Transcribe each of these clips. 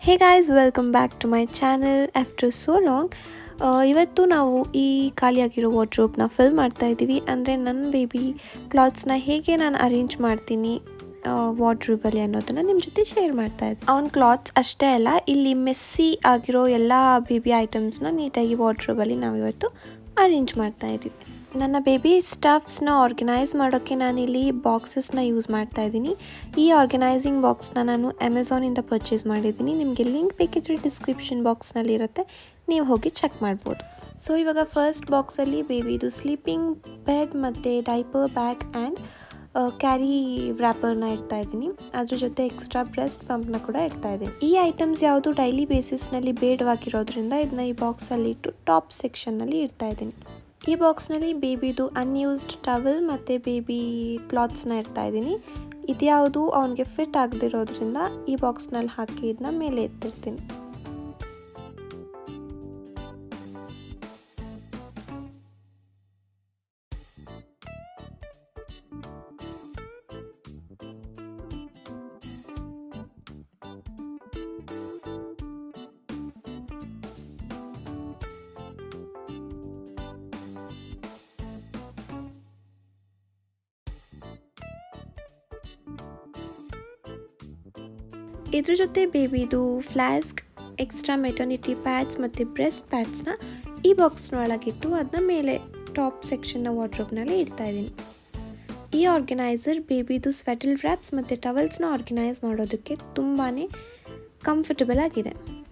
hey guys welcome back to my channel after so long ಇವತ್ತು ನಾವು ಈ ಖಾಲಿಯಾಗಿರೋ ವಾರ್ಡ್ರೋಬ್ನ fill ಮಾಡ್ತಾ ಇದ್ದೀವಿ ಅಂದರೆ ನನ್ನ ಬೇಬಿ ಕ್ಲಾತ್ಸ್ನ ಹೇಗೆ ನಾನು ಅರೇಂಜ್ ಮಾಡ್ತೀನಿ ವಾರ್ಡ್ರೋಬಲ್ಲಿ ಅನ್ನೋದನ್ನು ನಿಮ್ಮ ಜೊತೆ ಶೇರ್ ಮಾಡ್ತಾ ಇದ್ದೆ ಅವ್ನ ಕ್ಲಾತ್ಸ್ ಅಷ್ಟೇ ಅಲ್ಲ ಇಲ್ಲಿ ಮೆಸ್ಸಿ ಆಗಿರೋ ಎಲ್ಲ ಬೇಬಿ ಐಟಮ್ಸ್ನ ನೀಟಾಗಿ ವಾರ್ಡ್ರೋಬಲ್ಲಿ ನಾವಿವತ್ತು ಅರೇಂಜ್ ಮಾಡ್ತಾ ಇದ್ದೀವಿ ನನ್ನ ಬೇಬಿ ಸ್ಟಫ್ಸ್ನ ಆರ್ಗನೈಸ್ ಮಾಡೋಕ್ಕೆ ನಾನಿಲ್ಲಿ ಬಾಕ್ಸಸ್ನ ಯೂಸ್ ಮಾಡ್ತಾ ಇದ್ದೀನಿ ಈ ಆರ್ಗನೈಸಿಂಗ್ ಬಾಕ್ಸ್ನ ನಾನು ಅಮೆಝಾನಿಂದ ಪರ್ಚೇಸ್ ಮಾಡಿದ್ದೀನಿ ನಿಮಗೆ ಲಿಂಕ್ ಬೇಕಿದ್ರೆ ಡಿಸ್ಕ್ರಿಪ್ಷನ್ ಬಾಕ್ಸ್ನಲ್ಲಿ ಇರುತ್ತೆ ನೀವು ಹೋಗಿ ಚೆಕ್ ಮಾಡ್ಬೋದು ಸೊ ಇವಾಗ ಫಸ್ಟ್ ಬಾಕ್ಸಲ್ಲಿ ಬೇಬಿದು ಸ್ಲೀಪಿಂಗ್ ಬೆಡ್ ಮತ್ತು ಡೈಪರ್ ಬ್ಯಾಗ್ ಆ್ಯಂಡ್ ಕ್ಯಾರಿ ವ್ರ್ಯಾಪರ್ನ ಇಡ್ತಾ ಇದ್ದೀನಿ ಅದ್ರ ಜೊತೆ ಎಕ್ಸ್ಟ್ರಾ ಬ್ರೆಸ್ಟ್ ಪಂಪ್ನ ಕೂಡ ಇಡ್ತಾ ಇದ್ದೀನಿ ಈ ಐಟಮ್ಸ್ ಯಾವುದು ಡೈಲಿ ಬೇಸಿಸ್ನಲ್ಲಿ ಬೇಡವಾಗಿರೋದ್ರಿಂದ ಇದನ್ನ ಈ ಬಾಕ್ಸಲ್ಲಿ ಇಟ್ಟು ಟಾಪ್ ಸೆಕ್ಷನ್ನಲ್ಲಿ ಇಡ್ತಾ ಇದ್ದೀನಿ ಈ ಬಾಕ್ಸ್ನಲ್ಲಿ ಬೇಬಿದು ಅನ್ಯೂಸ್ಡ್ ಟವಲ್ ಮತ್ತು ಬೇಬಿ ಕ್ಲಾತ್ಸ್ನ ಇಡ್ತಾ ಇದ್ದೀನಿ ಇದ್ಯಾವುದು ಅವನಿಗೆ ಫಿಟ್ ಆಗದಿರೋದ್ರಿಂದ ಈ ಬಾಕ್ಸ್ನಲ್ಲಿ ಹಾಕಿ ಇದನ್ನ ಮೇಲೆ ಎತ್ತಿರ್ತೀನಿ ಇದ್ರ ಜೊತೆ ಬೇಬಿದು ಫ್ಲಾಸ್ಕ್ ಎಕ್ಸ್ಟ್ರಾ ಮೆಟರ್ನಿಟಿ ಪ್ಯಾಡ್ಸ್ ಮತ್ತು ಬ್ರೆಸ್ಟ್ ಪ್ಯಾಡ್ಸ್ನ ಈ ಬಾಕ್ಸ್ನೊಳಗಿಟ್ಟು ಅದನ್ನ ಮೇಲೆ ಟಾಪ್ ಸೆಕ್ಷನ್ನ ವಾರ್ಡ್ರೋಬ್ನಲ್ಲಿ ಇಡ್ತಾ ಇದ್ದೀನಿ ಈ ಆರ್ಗನೈಸರ್ ಬೇಬಿದು ಸ್ವೆಟಲ್ ರ್ಯಾಪ್ಸ್ ಮತ್ತು ಟವಲ್ಸ್ನ ಆರ್ಗನೈಸ್ ಮಾಡೋದಕ್ಕೆ ತುಂಬಾ ಕಂಫರ್ಟಬಲ್ ಆಗಿದೆ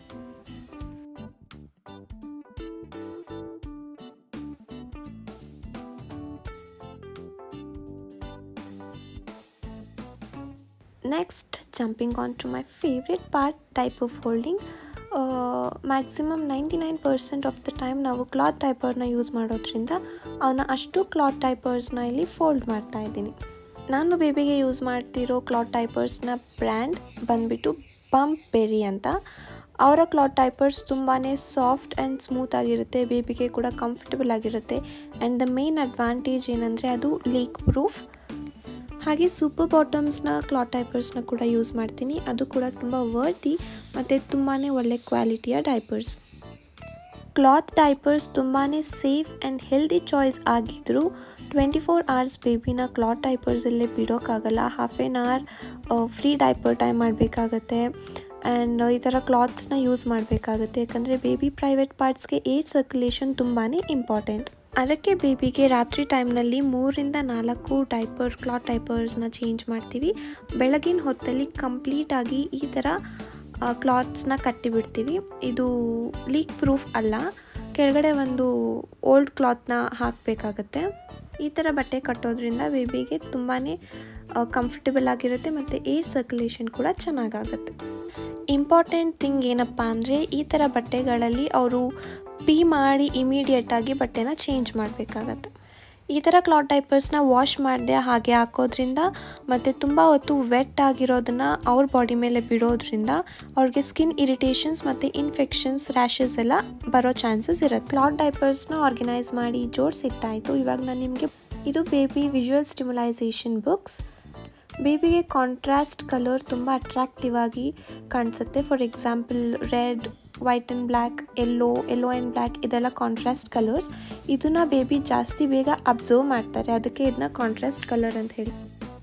next jumping on to my favourite part type of holding maximum ninety nine percent of the time ನಾವು ಕ್ಲಾತ್ ಟೈಪರ್ನ ಯೂಸ್ ಮಾಡೋದ್ರಿಂದ ಅವನ್ನ ಅಷ್ಟು ಕ್ಲಾತ್ ಟೈಪರ್ಸ್ನ ಇಲ್ಲಿ ಫೋಲ್ಡ್ ಮಾಡ್ತಾ ಇದ್ದೀನಿ ನಾನು ಬೇಬಿಗೆ ಯೂಸ್ ಮಾಡ್ತಿರೋ ಕ್ಲಾತ್ ಟೈಪರ್ಸ್ನ ಬ್ರ್ಯಾಂಡ್ ಬಂದುಬಿಟ್ಟು ಬಂಪ್ ಬೆರಿ ಅಂತ ಅವರ ಕ್ಲಾತ್ ಟೈಪರ್ಸ್ ತುಂಬಾ ಸಾಫ್ಟ್ ಆ್ಯಂಡ್ ಸ್ಮೂತ್ ಆಗಿರುತ್ತೆ ಬೇಬಿಗೆ ಕೂಡ ಕಂಫರ್ಟಬಲ್ ಆಗಿರುತ್ತೆ ಆ್ಯಂಡ್ ದ ಮೇನ್ ಅಡ್ವಾಂಟೇಜ್ ಏನಂದರೆ ಅದು ಲೀಕ್ ಪ್ರೂಫ್ ಹಾಗೆ ಸೂಪರ್ ಬಾಟಮ್ಸ್ನ ಕ್ಲಾತ್ ಟೈಪರ್ಸ್ನ ಕೂಡ ಯೂಸ್ ಮಾಡ್ತೀನಿ ಅದು ಕೂಡ ತುಂಬ ವರ್ತಿ ಮತ್ತು ತುಂಬಾ ಒಳ್ಳೆ ಕ್ವಾಲಿಟಿಯ ಡೈಪರ್ಸ್ ಕ್ಲಾತ್ ಡೈಪರ್ಸ್ ತುಂಬಾ ಸೇಫ್ ಆ್ಯಂಡ್ ಹೆಲ್ದಿ ಚಾಯ್ಸ್ ಆಗಿದ್ದರೂ ಟ್ವೆಂಟಿ ಫೋರ್ ಅವರ್ಸ್ ಬೇಬಿನ ಕ್ಲಾತ್ ಡೈಪರ್ಸಲ್ಲೇ ಬಿಡೋಕ್ಕಾಗಲ್ಲ half an hour free diaper time ಮಾಡಬೇಕಾಗತ್ತೆ ಆ್ಯಂಡ್ ಈ ಥರ ಕ್ಲಾತ್ಸ್ನ ಯೂಸ್ ಮಾಡಬೇಕಾಗುತ್ತೆ ಯಾಕಂದರೆ ಬೇಬಿ ಪ್ರೈವೇಟ್ ಪಾರ್ಟ್ಸ್ಗೆ ಏರ್ ಸರ್ಕ್ಯುಲೇಷನ್ ತುಂಬಾ ಇಂಪಾರ್ಟೆಂಟ್ ಅದಕ್ಕೆ ಬೇಬಿಗೆ ರಾತ್ರಿ ಟೈಮ್ನಲ್ಲಿ ಮೂರಿಂದ ನಾಲ್ಕು ಡೈಪರ್ ಕ್ಲಾತ್ ಡೈಪರ್ಸ್ನ ಚೇಂಜ್ ಮಾಡ್ತೀವಿ ಬೆಳಗಿನ ಹೊತ್ತಲ್ಲಿ ಕಂಪ್ಲೀಟಾಗಿ ಈ ಥರ ಕ್ಲಾತ್ಸ್ನ ಕಟ್ಟಿಬಿಡ್ತೀವಿ ಇದು ಲೀಕ್ ಪ್ರೂಫ್ ಅಲ್ಲ ಕೆಳಗಡೆ ಒಂದು ಓಲ್ಡ್ ಕ್ಲಾತ್ನ ಹಾಕಬೇಕಾಗತ್ತೆ ಈ ಥರ ಬಟ್ಟೆ ಕಟ್ಟೋದ್ರಿಂದ ಬೇಬಿಗೆ ತುಂಬಾ ಕಂಫರ್ಟಬಲ್ ಆಗಿರುತ್ತೆ ಮತ್ತು ಏರ್ ಸರ್ಕ್ಯುಲೇಷನ್ ಕೂಡ ಚೆನ್ನಾಗಾಗುತ್ತೆ ಇಂಪಾರ್ಟೆಂಟ್ ಥಿಂಗ್ ಏನಪ್ಪ ಅಂದರೆ ಈ ಥರ ಬಟ್ಟೆಗಳಲ್ಲಿ ಅವರು ಪೀ ಮಾಡಿ ಇಮಿಡಿಯೇಟಾಗಿ ಬಟ್ಟೆನ ಚೇಂಜ್ ಮಾಡಬೇಕಾಗತ್ತೆ ಈ ಥರ ಕ್ಲಾತ್ ಟೈಪರ್ಸ್ನ ವಾಶ್ ಮಾಡದೆ ಹಾಗೆ ಹಾಕೋದ್ರಿಂದ ಮತ್ತು ತುಂಬ ಹೊತ್ತು ವೆಟ್ ಆಗಿರೋದನ್ನು ಅವ್ರ ಬಾಡಿ ಮೇಲೆ ಬಿಡೋದ್ರಿಂದ ಅವ್ರಿಗೆ ಸ್ಕಿನ್ ಇರಿಟೇಷನ್ಸ್ ಮತ್ತು ಇನ್ಫೆಕ್ಷನ್ಸ್ ರ್ಯಾಷಸ್ ಎಲ್ಲ ಬರೋ ಚಾನ್ಸಸ್ ಇರುತ್ತೆ ಕ್ಲಾತ್ ಡೈಪರ್ಸ್ನ ಆರ್ಗನೈಸ್ ಮಾಡಿ ಜೋಡಿಸಿಟ್ಟಾಯಿತು ಇವಾಗ ನಾನು ನಿಮಗೆ ಇದು ಬೇಬಿ ವಿಜುವಲ್ ಸ್ಟಿಮ್ಯುಲೈಸೇಷನ್ ಬುಕ್ಸ್ ಬೇಬಿಗೆ ಕಾಂಟ್ರಾಸ್ಟ್ ಕಲರ್ ತುಂಬ ಅಟ್ರಾಕ್ಟಿವ್ ಆಗಿ ಕಾಣಿಸುತ್ತೆ for example red white and black yellow yellow and black ಇದೆಲ್ಲ ಕಾಂಟ್ರಾಸ್ಟ್ ಕಲರ್ಸ್ ಇದನ್ನ ಬೇಬಿ ಜಾಸ್ತಿ ಬೇಗ ಅಬ್ಸರ್ವ್ ಮಾಡ್ತಾರೆ ಅದಕ್ಕೆ ಇದನ್ನ ಕಾಂಟ್ರಾಸ್ಟ್ ಕಲರ್ ಅಂತ ಹೇಳಿ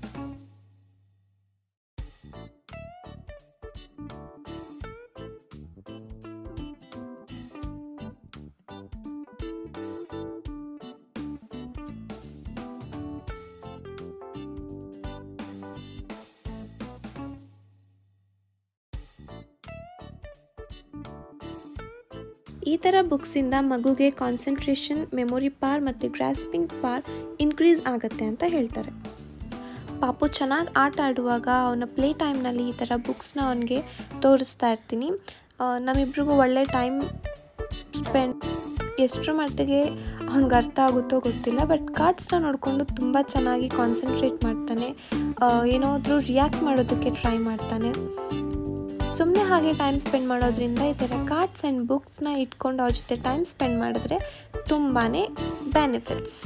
ಈ ಥರ ಬುಕ್ಸಿಂದ ಮಗುಗೆ ಕಾನ್ಸಂಟ್ರೇಷನ್ ಮೆಮೊರಿ ಪಾರ್ ಮತ್ತು ಗ್ರಾಸ್ಪಿಂಗ್ ಪಾರ್ ಇನ್ಕ್ರೀಸ್ ಆಗುತ್ತೆ ಅಂತ ಹೇಳ್ತಾರೆ ಪಾಪು ಚೆನ್ನಾಗಿ ಆಟ ಆಡುವಾಗ ಅವನ ಪ್ಲೇ ಟೈಮ್ನಲ್ಲಿ ಈ ಥರ ಬುಕ್ಸ್ನ ಅವನಿಗೆ ತೋರಿಸ್ತಾ ಇರ್ತೀನಿ ನಮ್ಮಿಬ್ರಿಗೂ ಒಳ್ಳೆ ಟೈಮ್ ಸ್ಪೆಂಡ್ ಎಷ್ಟರ ಮಟ್ಟಿಗೆ ಅವ್ನಿಗೆ ಅರ್ಥ ಆಗುತ್ತೋ ಗೊತ್ತಿಲ್ಲ ಬಟ್ ಕಾರ್ಡ್ಸ್ನ ನೋಡಿಕೊಂಡು ತುಂಬ ಚೆನ್ನಾಗಿ ಕಾನ್ಸಂಟ್ರೇಟ್ ಮಾಡ್ತಾನೆ ಏನಾದರೂ ರಿಯಾಕ್ಟ್ ಮಾಡೋದಕ್ಕೆ ಟ್ರೈ ಮಾಡ್ತಾನೆ ಸುಮ್ಮನೆ ಹಾಗೆ ಟೈಮ್ ಸ್ಪೆಂಡ್ ಮಾಡೋದ್ರಿಂದ ಈ ಥರ ಕಾರ್ಡ್ಸ್ ಆ್ಯಂಡ್ ಬುಕ್ಸ್ನ ಇಟ್ಕೊಂಡು ಅವ್ರ ಜೊತೆ ಟೈಮ್ ಸ್ಪೆಂಡ್ ಮಾಡಿದ್ರೆ ತುಂಬಾ benefits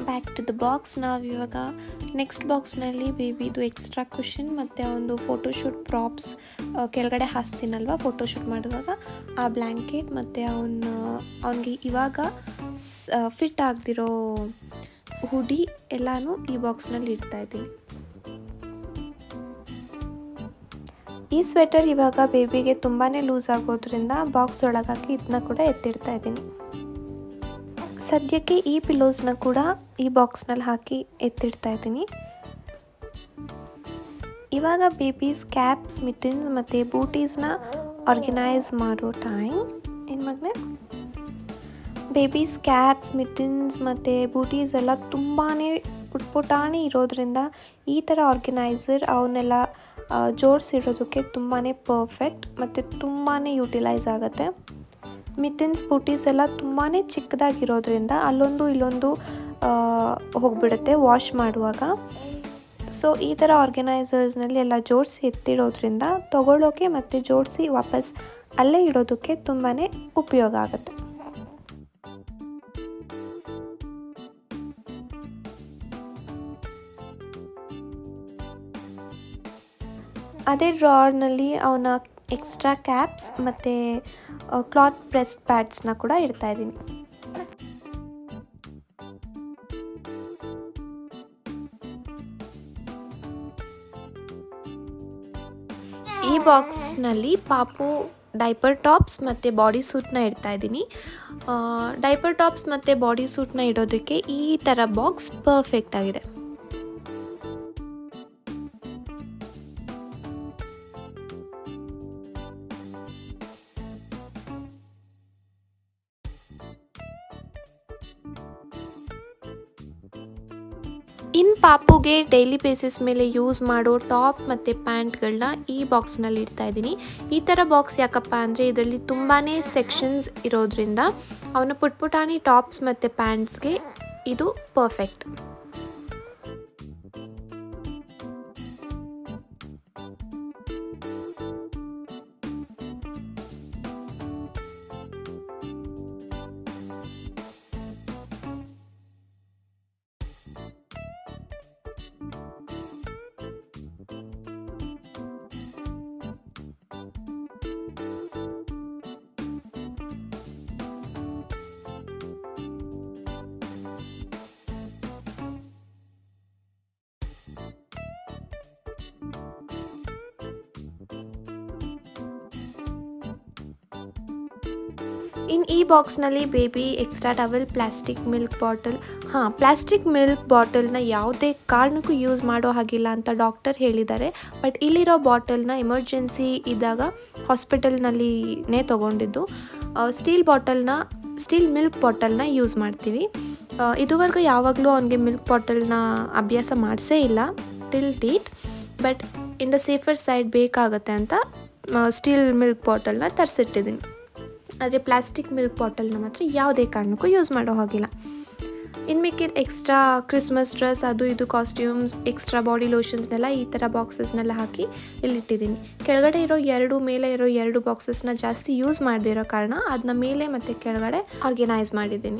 back to the box ನಾವು ಇವಾಗ ನೆಕ್ಸ್ಟ್ ಬಾಕ್ಸ್ನಲ್ಲಿ ಬೇಬಿದು ಎಕ್ಸ್ಟ್ರಾ ಕುಷನ್ ಮತ್ತು ಒಂದು ಫೋಟೋಶೂಟ್ ಪ್ರಾಪ್ಸ್ ಕೆಳಗಡೆ ಹಾಸ್ತೀನಲ್ವ ಫೋಟೋಶೂಟ್ ಮಾಡುವಾಗ ಆ ಬ್ಲ್ಯಾಂಕೆಟ್ ಮತ್ತು ಅವನ ಅವನಿಗೆ ಇವಾಗ ಫಿಟ್ ಆಗದಿರೋ ಹುಡಿ ಎಲ್ಲನೂ ಈ ಬಾಕ್ಸ್ನಲ್ಲಿ ಇಡ್ತಾ ಇದ್ದೀನಿ ಈ ಸ್ವೆಟರ್ ಇವಾಗ ಬೇಬಿಗೆ ತುಂಬಾ ಲೂಸ್ ಆಗೋದ್ರಿಂದ ಬಾಕ್ಸ್ ಒಳಗಾಗಿ ಇದನ್ನ ಕೂಡ ಎತ್ತಿಡ್ತಾ ಇದ್ದೀನಿ ಸದ್ಯಕ್ಕೆ ಈ ಪಿಲೋಸ್ನ ಕೂಡ ಈ ಬಾಕ್ಸ್ನಲ್ಲಿ ಹಾಕಿ ಎತ್ತಿಡ್ತಾ ಇದ್ದೀನಿ ಇವಾಗ ಬೇಬೀಸ್ ಕ್ಯಾಪ್ಸ್ ಮಿಟಿನ್ಸ್ ಮತ್ತು ಬೂಟೀಸ್ನ ಆರ್ಗನೈಸ್ ಮಾಡೋ ಟೈಮ್ ಏನು ಮಗನೆ ಬೇಬೀಸ್ ಕ್ಯಾಪ್ಸ್ ಮಿಟಿನ್ಸ್ ಮತ್ತು ಬೂಟೀಸ್ ಎಲ್ಲ ತುಂಬಾ ಪುಟ್ಪುಟಾಣಿ ಇರೋದ್ರಿಂದ ಈ ಥರ ಆರ್ಗನೈಸರ್ ಅವನ್ನೆಲ್ಲ ಜೋಡಿಸಿಡೋದಕ್ಕೆ ತುಂಬಾ ಪರ್ಫೆಕ್ಟ್ ಮತ್ತು ತುಂಬಾ ಯೂಟಿಲೈಸ್ ಆಗುತ್ತೆ ಮಿಟಿನ್ಸ್ ಬೂಟೀಸ್ ಎಲ್ಲ ತುಂಬಾ ಚಿಕ್ಕದಾಗಿರೋದ್ರಿಂದ ಅಲ್ಲೊಂದು ಇಲ್ಲೊಂದು ಹೋಗಿಬಿಡುತ್ತೆ ವಾಶ್ ಮಾಡುವಾಗ ಸೊ ಈ ಥರ ಆರ್ಗನೈಸರ್ಸ್ನಲ್ಲಿ ಎಲ್ಲ ಜೋಡಿಸಿ ಎತ್ತಿಡೋದ್ರಿಂದ ತೊಗೊಳ್ಳೋಕೆ ಮತ್ತು ಜೋಡಿಸಿ ವಾಪಸ್ ಅಲ್ಲೇ ಇಡೋದಕ್ಕೆ ತುಂಬಾ ಉಪಯೋಗ ಆಗುತ್ತೆ ಅದೇ ಡ್ರಾರ್ನಲ್ಲಿ ಅವನ ಎಕ್ಸ್ಟ್ರಾ ಕ್ಯಾಪ್ಸ್ ಮತ್ತು ಕ್ಲಾತ್ ಪ್ರೆಸ್ಡ್ ಪ್ಯಾಡ್ಸ್ನ ಕೂಡ ಇಡ್ತಾ ಇದ್ದೀನಿ ಈ ಬಾಕ್ಸ್ನಲ್ಲಿ ಪಾಪು ಡೈಪರ್ ಟಾಪ್ಸ್ ಮತ್ತು ಬಾಡಿ ಸೂಟ್ನ ಇಡ್ತಾ ಇದ್ದೀನಿ ಡೈಪರ್ ಟಾಪ್ಸ್ ಮತ್ತು ಬಾಡಿ ಸೂಟ್ನ ಇಡೋದಕ್ಕೆ ಈ ಥರ ಬಾಕ್ಸ್ ಪರ್ಫೆಕ್ಟ್ ಆಗಿದೆ ಇನ್ ಪಾಪುಗೆ ಡೈಲಿ ಬೇಸಿಸ್ ಮೇಲೆ ಯೂಸ್ ಮಾಡೋ ಟಾಪ್ ಮತ್ತು ಪ್ಯಾಂಟ್ಗಳನ್ನ ಈ ಬಾಕ್ಸ್ನಲ್ಲಿ ಇಡ್ತಾ ಇದ್ದೀನಿ ಈ ಥರ ಬಾಕ್ಸ್ ಯಾಕಪ್ಪ ಅಂದರೆ ಇದರಲ್ಲಿ ತುಂಬಾ ಸೆಕ್ಷನ್ಸ್ ಇರೋದ್ರಿಂದ ಅವನ ಪುಟ್ಪುಟಾಣಿ ಟಾಪ್ಸ್ ಮತ್ತು ಪ್ಯಾಂಟ್ಸ್ಗೆ ಇದು ಪರ್ಫೆಕ್ಟ್ ಇನ್ನು ಈ ಬಾಕ್ಸ್ನಲ್ಲಿ baby extra towel plastic milk bottle ಹಾಂ ಪ್ಲಾಸ್ಟಿಕ್ ಮಿಲ್ಕ್ ಬಾಟಲ್ನ ಯಾವುದೇ ಕಾರಣಕ್ಕೂ ಯೂಸ್ ಮಾಡೋ ಹಾಗಿಲ್ಲ ಅಂತ ಡಾಕ್ಟರ್ ಹೇಳಿದ್ದಾರೆ ಬಟ್ ಇಲ್ಲಿರೋ ಬಾಟಲ್ನ ಎಮರ್ಜೆನ್ಸಿ ಇದ್ದಾಗ ಹಾಸ್ಪಿಟಲ್ನಲ್ಲಿನೇ ತೊಗೊಂಡಿದ್ದು ಸ್ಟೀಲ್ ಬಾಟಲ್ನ ಸ್ಟೀಲ್ ಮಿಲ್ಕ್ ಬಾಟಲ್ನ ಯೂಸ್ ಮಾಡ್ತೀವಿ ಇದುವರೆಗೂ ಯಾವಾಗಲೂ ಅವನಿಗೆ ಮಿಲ್ಕ್ ಬಾಟಲ್ನ ಅಭ್ಯಾಸ ಮಾಡಿಸೇ ಇಲ್ಲ till date but in the safer side ಬೇಕಾಗತ್ತೆ ಅಂತ ಸ್ಟೀಲ್ ಮಿಲ್ಕ್ ಬಾಟಲ್ನ ತರಿಸಿಟ್ಟಿದ್ದೀನಿ ಆದರೆ ಪ್ಲಾಸ್ಟಿಕ್ ಮಿಲ್ಕ್ ಬಾಟಲ್ನ ಮಾತ್ರ ಯಾವುದೇ ಕಾರಣಕ್ಕೂ ಯೂಸ್ ಮಾಡೋ ಹಾಗಿಲ್ಲ ಇನ್ನು ಮಿಕ್ಕಿದ ಎಕ್ಸ್ಟ್ರಾ ಕ್ರಿಸ್ಮಸ್ ಡ್ರೆಸ್ ಅದು ಇದು ಕಾಸ್ಟ್ಯೂಮ್ಸ್ ಎಕ್ಸ್ಟ್ರಾ ಬಾಡಿ ಲೋಷನ್ಸ್ನೆಲ್ಲ ಈ ಥರ ಬಾಕ್ಸಸ್ನೆಲ್ಲ ಹಾಕಿ ಇಲ್ಲಿಟ್ಟಿದ್ದೀನಿ ಕೆಳಗಡೆ ಇರೋ ಎರಡು ಮೇಲೆ ಇರೋ ಎರಡು ಬಾಕ್ಸಸ್ನ ಜಾಸ್ತಿ ಯೂಸ್ ಮಾಡದಿರೋ ಕಾರಣ ಅದನ್ನ ಮೇಲೆ ಮತ್ತು ಕೆಳಗಡೆ ಆರ್ಗನೈಸ್ ಮಾಡಿದ್ದೀನಿ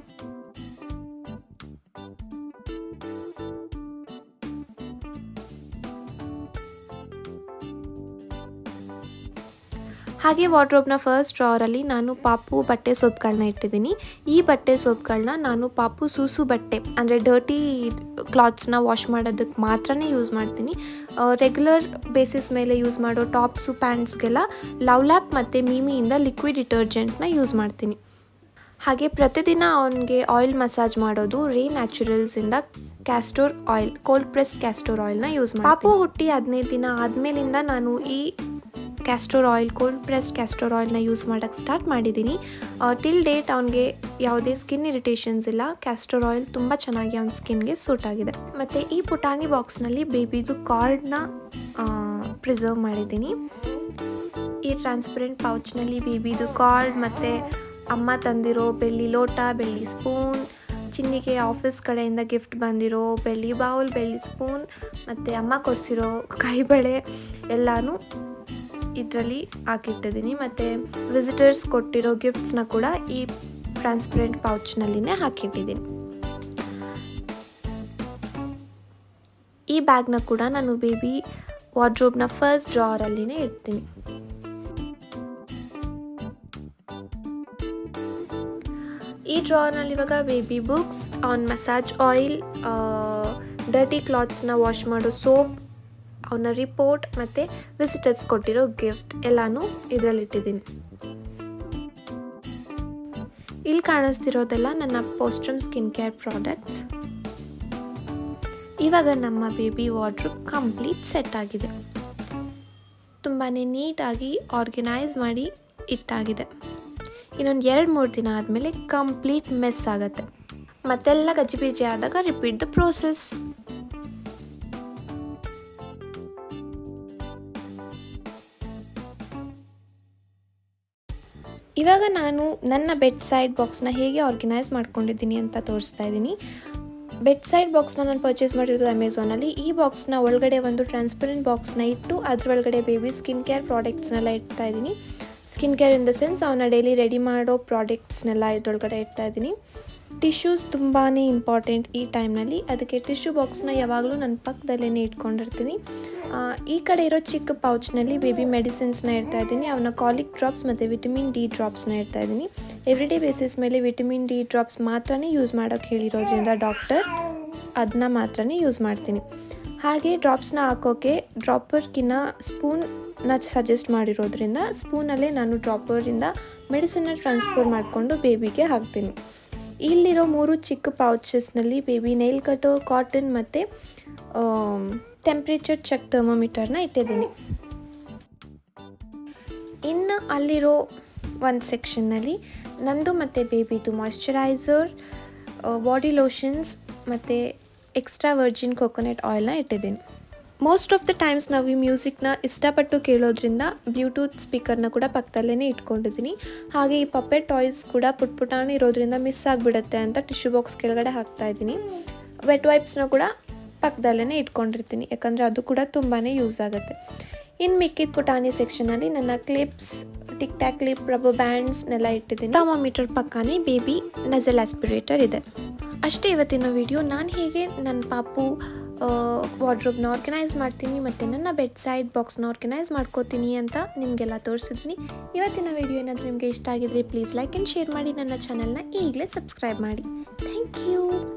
ಹಾಗೆ ವಾರ್ಡ್ರೋಬ್ನ ಫಸ್ಟ್ ಡ್ರಾವರಲ್ಲಿ ನಾನು ಪಾಪು ಬಟ್ಟೆ ಸೋಪ್ಗಳನ್ನ ಇಟ್ಟಿದ್ದೀನಿ ಈ ಬಟ್ಟೆ ಸೋಪ್ಗಳನ್ನ ನಾನು ಪಾಪು ಸೂಸು ಬಟ್ಟೆ ಅಂದರೆ ಡರ್ಟಿ ಕ್ಲಾತ್ಸ್ನ ವಾಶ್ ಮಾಡೋದಕ್ಕೆ ಮಾತ್ರನೇ ಯೂಸ್ ಮಾಡ್ತೀನಿ ರೆಗ್ಯುಲರ್ ಬೇಸಿಸ್ ಮೇಲೆ ಯೂಸ್ ಮಾಡೋ ಟಾಪ್ಸು ಪ್ಯಾಂಟ್ಸ್ಗೆಲ್ಲ ಲವ್ ಲ್ಯಾಪ್ ಮತ್ತು ಮೀಮಿಯಿಂದ ಲಿಕ್ವಿಡ್ ಡಿಟರ್ಜೆಂಟ್ನ ಯೂಸ್ ಮಾಡ್ತೀನಿ ಹಾಗೆ ಪ್ರತಿದಿನ ಅವನಿಗೆ ಆಯಿಲ್ ಮಸಾಜ್ ಮಾಡೋದು ರೇ ನ್ಯಾಚುರಲ್ಸಿಂದ castor oil cold press castor ಆಯಿಲ್ನ ಯೂಸ್ ಮಾಡಿ ಪಾಪು ಹುಟ್ಟಿ ಹದಿನೈದು ದಿನ ಆದಮೇಲಿಂದ ನಾನು ಈ castor oil cold press castor ಆಯಿಲ್ನ ಯೂಸ್ ಮಾಡೋಕ್ಕೆ ಸ್ಟಾರ್ಟ್ ಮಾಡಿದ್ದೀನಿ ಟಿಲ್ ಡೇಟ್ ಅವನಿಗೆ ಯಾವುದೇ ಸ್ಕಿನ್ ಇರಿಟೇಷನ್ಸ್ ಇಲ್ಲ ಕ್ಯಾಸ್ಟೋರ್ ಆಯಿಲ್ ತುಂಬ ಚೆನ್ನಾಗಿ ಅವನ ಸ್ಕಿನ್ಗೆ ಸೂಟ್ ಆಗಿದೆ ಮತ್ತು ಈ ಪುಟಾಣಿ ಬಾಕ್ಸ್ನಲ್ಲಿ ಬೇಬಿದು ಕಾರ್ಡ್ನ ಪ್ರಿಸರ್ವ್ ಮಾಡಿದ್ದೀನಿ ಈ ಟ್ರಾನ್ಸ್ಪರೆಂಟ್ ಪೌಚ್ನಲ್ಲಿ ಬೇಬಿದು ಕಾರ್ಡ್ ಮತ್ತು ಅಮ್ಮ ತಂದಿರೋ ಬೆಳ್ಳಿ ಲೋಟ ಬೆಳ್ಳಿ ಸ್ಪೂನ್ ಚಿನ್ನಿಗೆ ಆಫೀಸ್ ಕಡೆಯಿಂದ ಗಿಫ್ಟ್ ಬಂದಿರೋ ಬೆಳ್ಳಿ ಬೌಲ್ ಬೆಳ್ಳಿ ಸ್ಪೂನ್ ಮತ್ತು ಅಮ್ಮ ಕೊಡಿಸಿರೋ ಕೈಬಳೆ ಎಲ್ಲನೂ ಇದರಲ್ಲಿ ಹಾಕಿಟ್ಟಿದ್ದೀನಿ ಮತ್ತು ವಿಸಿಟರ್ಸ್ ಕೊಟ್ಟಿರೋ ಗಿಫ್ಟ್ಸ್ನ ಕೂಡ ಈ ಟ್ರಾನ್ಸ್ಪರೆಂಟ್ ಪೌಚ್ನಲ್ಲಿನೇ ಹಾಕಿಟ್ಟಿದ್ದೀನಿ ಈ ಬ್ಯಾಗ್ನ ಕೂಡ ನಾನು ಬೇಬಿ ವಾರ್ಡ್ರೋಬ್ನ ಫಸ್ಟ್ ಡ್ರಾವರಲ್ಲಿನೇ ಇಡ್ತೀನಿ ಈ ಡ್ರಾವರ್ನಲ್ಲಿ ಇವಾಗ baby books on massage oil dirty ಕ್ಲಾತ್ಸ್ನ ವಾಶ್ ಮಾಡೋ ಸೋಪ್ ಅವನ ರಿಪೋರ್ಟ್ ಮತ್ತು ವಿಸಿಟರ್ಸ್ ಕೊಟ್ಟಿರೋ ಗಿಫ್ಟ್ ಎಲ್ಲನೂ ಇದರಲ್ಲಿಟ್ಟಿದ್ದೀನಿ ಇಲ್ಲಿ ಕಾಣಿಸ್ತಿರೋದೆಲ್ಲ ನನ್ನ ಪೋಸ್ಟ್ರಮ್ ಸ್ಕಿನ್ ಕೇರ್ ಪ್ರಾಡಕ್ಟ್ಸ್ ಇವಾಗ ನಮ್ಮ ಬೇಬಿ ವಾರ್ಡ್ರೂಪ್ ಕಂಪ್ಲೀಟ್ ಸೆಟ್ ಆಗಿದೆ ತುಂಬಾ ನೀಟಾಗಿ ಆರ್ಗನೈಸ್ ಮಾಡಿ ಇಟ್ಟಾಗಿದೆ ಇನ್ನೊಂದು ಎರಡು ಮೂರು ದಿನ ಆದಮೇಲೆ ಕಂಪ್ಲೀಟ್ ಮೆಸ್ ಆಗುತ್ತೆ ಮತ್ತೆಲ್ಲ ಗಜಿಬಿಜಿ ಆದಾಗ ರಿಪೀಟ್ ದ ಪ್ರೋಸೆಸ್ ಇವಾಗ ನಾನು ನನ್ನ ಬೆಡ್ ಸೈಡ್ ಬಾಕ್ಸ್ನ ಹೇಗೆ ಆರ್ಗನೈಸ್ ಮಾಡ್ಕೊಂಡಿದ್ದೀನಿ ಅಂತ ತೋರಿಸ್ತಾ ಇದ್ದೀನಿ ಬೆಡ್ ಸೈಡ್ ಬಾಕ್ಸ್ನ ನಾನು ಪರ್ಚೇಸ್ ಮಾಡಿರೋದು ಅಮೆಝಾನಲ್ಲಿ ಈ ಬಾಕ್ಸ್ನ ಒಳಗಡೆ ಒಂದು ಟ್ರಾನ್ಸ್ಪರೆಂಟ್ ಬಾಕ್ಸ್ನ ಇಟ್ಟು ಅದ್ರ ಒಳಗಡೆ ಬೇಬಿ ಸ್ಕಿನ್ ಕೇರ್ ಪ್ರಾಡಕ್ಟ್ಸ್ನೆಲ್ಲ ಇಡ್ತಾ ಇದ್ದೀನಿ skin care in the sense ಅವನ ಡೈಲಿ ರೆಡಿ ಮಾಡೋ ಪ್ರಾಡಕ್ಟ್ಸ್ನೆಲ್ಲ ಇದ್ರೊಳಗಡೆ ಇಡ್ತಾ ಇದ್ದೀನಿ ಟಿಶ್ಯೂಸ್ ತುಂಬಾ ಇಂಪಾರ್ಟೆಂಟ್ ಈ ಟೈಮ್ನಲ್ಲಿ ಅದಕ್ಕೆ ಟಿಶ್ಯೂ ಬಾಕ್ಸ್ನ ಯಾವಾಗಲೂ ನನ್ನ ಪಕ್ಕದಲ್ಲೇ ಇಟ್ಕೊಂಡಿರ್ತೀನಿ ಈ ಕಡೆ ಇರೋ ಚಿಕ್ಕ ಪೌಚ್ನಲ್ಲಿ ಬೇಬಿ ಮೆಡಿಸಿನ್ಸ್ನ ಇಡ್ತಾ ಇದ್ದೀನಿ ಅವನ ಕಾಲಿಕ್ ಡ್ರಾಪ್ಸ್ ಮತ್ತು ವಿಟಮಿನ್ ಡಿ ಡ್ರಾಪ್ಸ್ನ ಇಡ್ತಾ ಇದ್ದೀನಿ ಎವ್ರಿ ಡೇ ಬೇಸಿಸ್ ಮೇಲೆ ವಿಟಮಿನ್ ಡಿ ಡ್ರಾಪ್ಸ್ ಮಾತ್ರನೇ ಯೂಸ್ ಮಾಡೋಕ್ಕೆ ಹೇಳಿರೋದ್ರಿಂದ ಡಾಕ್ಟರ್ ಅದನ್ನ ಮಾತ್ರನೇ ಯೂಸ್ ಮಾಡ್ತೀನಿ ಹಾಗೆ ಡ್ರಾಪ್ಸ್ನ ಹಾಕೋಕ್ಕೆ ಡ್ರಾಪರ್ಗಿನ್ನ ಸ್ಪೂನ್ನ ಸಜೆಸ್ಟ್ ಮಾಡಿರೋದ್ರಿಂದ ಸ್ಪೂನಲ್ಲೇ ನಾನು ಡ್ರಾಪರಿಂದ ಮೆಡಿಸಿನ್ನ ಟ್ರಾನ್ಸ್ಫರ್ ಮಾಡಿಕೊಂಡು ಬೇಬಿಗೆ ಹಾಕ್ತೀನಿ ಇಲ್ಲಿರೋ ಮೂರು ಚಿಕ್ಕ ಪೌಚಸ್ನಲ್ಲಿ ಬೇಬಿ ನೈಲ್ ಕಟೋ ಕಾಟನ್ ಮತ್ತು ಟೆಂಪ್ರೇಚರ್ ಚೆಕ್ ಥರ್ಮೋಮೀಟರ್ನ ಇಟ್ಟಿದ್ದೀನಿ ಇನ್ನು ಅಲ್ಲಿರೋ ಒಂದು ಸೆಕ್ಷನ್ನಲ್ಲಿ ನಂದು ಮತ್ತು ಬೇಬಿದು ಮಾಯ್ಶ್ಚರೈಸರ್ ಬಾಡಿ ಲೋಷನ್ಸ್ ಮತ್ತು ಎಕ್ಸ್ಟ್ರಾ ವರ್ಜಿನ್ ಕೊಕೊನೆಟ್ ಆಯಿಲ್ನ ಇಟ್ಟಿದ್ದೀನಿ ಮೋಸ್ಟ್ ಆಫ್ ದ ಟೈಮ್ಸ್ ನಾವು ಈ ಮ್ಯೂಸಿಕ್ನ ಇಷ್ಟಪಟ್ಟು ಕೇಳೋದ್ರಿಂದ ಬ್ಲೂಟೂತ್ ಸ್ಪೀಕರ್ನ ಕೂಡ ಪಕ್ಕದಲ್ಲೇ ಇಟ್ಕೊಂಡಿದ್ದೀನಿ ಹಾಗೆ ಈ ಪಪ್ಪೆ ಟಾಯ್ಸ್ ಕೂಡ ಪುಟ್ ಪುಟಾಣಿ ಇರೋದ್ರಿಂದ ಮಿಸ್ ಆಗಿಬಿಡುತ್ತೆ ಅಂತ ಟಿಶ್ಯೂ ಬಾಕ್ಸ್ ಕೆಳಗಡೆ ಹಾಕ್ತಾ ಇದ್ದೀನಿ ವೆಟ್ ವೈಪ್ಸ್ನ ಕೂಡ ಪಕ್ಕದಲ್ಲೇ ಇಟ್ಕೊಂಡಿರ್ತೀನಿ ಯಾಕಂದರೆ ಅದು ಕೂಡ ತುಂಬಾ ಯೂಸ್ ಆಗುತ್ತೆ ಇನ್ನು ಮಿಕ್ಕಿದ ಪುಟಾಣಿ ಸೆಕ್ಷನಲ್ಲಿ ನನ್ನ clips tic tac clip rubber ಬ್ಯಾಂಡ್ಸ್ನೆಲ್ಲ ಇಟ್ಟಿದ್ದೀನಿ ಥರ್ಮೋಮೀಟರ್ ಪಕ್ಕನೇ ಬೇಬಿ ನಜಲ್ ಆಸ್ಪಿರೇಟರ್ ಇದೆ ಅಷ್ಟೇ ಇವತ್ತಿನ ವಿಡಿಯೋ ನಾನು ಹೇಗೆ ನನ್ನ ಪಾಪು ವಾರ್ಡ್ರೋಬ್ನ ಆರ್ಗನೈಸ್ ಮಾಡ್ತೀನಿ ಮತ್ತು ನನ್ನ ಬೆಡ್ ಸೈಡ್ ಬಾಕ್ಸ್ನ ಆರ್ಗನೈಸ್ ಮಾಡ್ಕೋತೀನಿ ಅಂತ ನಿಮಗೆಲ್ಲ ತೋರಿಸಿದ್ನಿ ಇವತ್ತಿನ ವಿಡಿಯೋ ಏನಾದರೂ ನಿಮಗೆ ಇಷ್ಟ ಆಗಿದ್ರೆ ಪ್ಲೀಸ್ ಲೈಕ್ ಆ್ಯಂಡ್ ಶೇರ್ ಮಾಡಿ ನನ್ನ ಚಾನಲ್ನ ಈಗಲೇ ಸಬ್ಸ್ಕ್ರೈಬ್ ಮಾಡಿ ಥ್ಯಾಂಕ್ ಯು